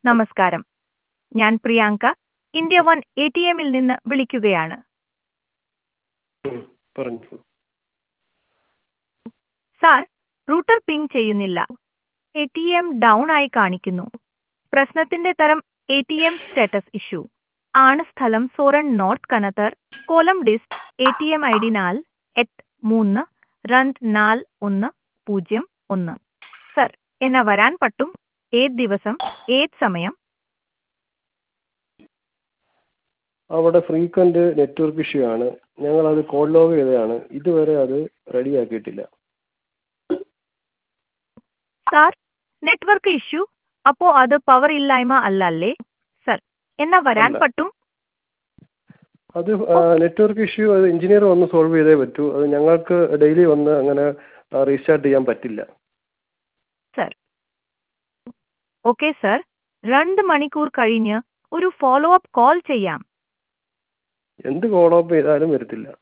നമസ്കാരം ഞാൻ Priyanka India one A T എമ്മിൽ നിന്ന് വിളിക്കുകയാണ് ഉം, പറഞ്ഞു സാർ റൂട്ടർ പിങ് ചെയ്യുന്നില്ല എ ടി എം ഡൗൺ ആയി കാണിക്കുന്നു പ്രശ്നത്തിന്റെ തരം A T M status issue ആണ് സ്ഥലം സോറൻ നോർത്ത് കനത്തർ കോലം dist A T M I D നാൽ എട്ട് മൂന്ന് രണ്ട് നാല് ഒന്ന് പൂജ്യം ഒന്ന് സർ എന്നെ വരാൻ പറ്റും ഏത് ദിവസം ഏത് സമയം അവിടെ ഫ്രീക്വന്റ് നെറ്റ്വർക്ക് ഇഷ്യൂ ആണ് ഞങ്ങൾ അത് കോൾ ലോഗ് ചെയ്തതാണ് ഇതുവരെ അത് റെഡിയാക്കിയിട്ടില്ല സാർ നെറ്റ്വർക്ക് ഇഷ്യൂ അപ്പോ അത് പവർ ഇല്ലായ്മ അല്ല അല്ലേ സർ എന്നാ വരാൻ അല്ല. പറ്റും അത് നെറ്റ്വർക്ക് ഇഷ്യൂ അത് എഞ്ചിനീയർ വന്ന് സോൾവ് ചെയ്തേ പറ്റൂ അത് ഞങ്ങൾക്ക് ഡെയിലി വന്ന് അങ്ങനെ റീസ്റ്റാർട്ട് ചെയ്യാൻ പറ്റില്ല സർ ഓക്കെ സർ രണ്ട് മണിക്കൂർ കഴിഞ്ഞ് ഒരു ഫോളോ അപ്പ് കോൾ ചെയ്യാം എന്ത് കോൾ ഓഫ് ചെയ്താലും വരത്തില്ല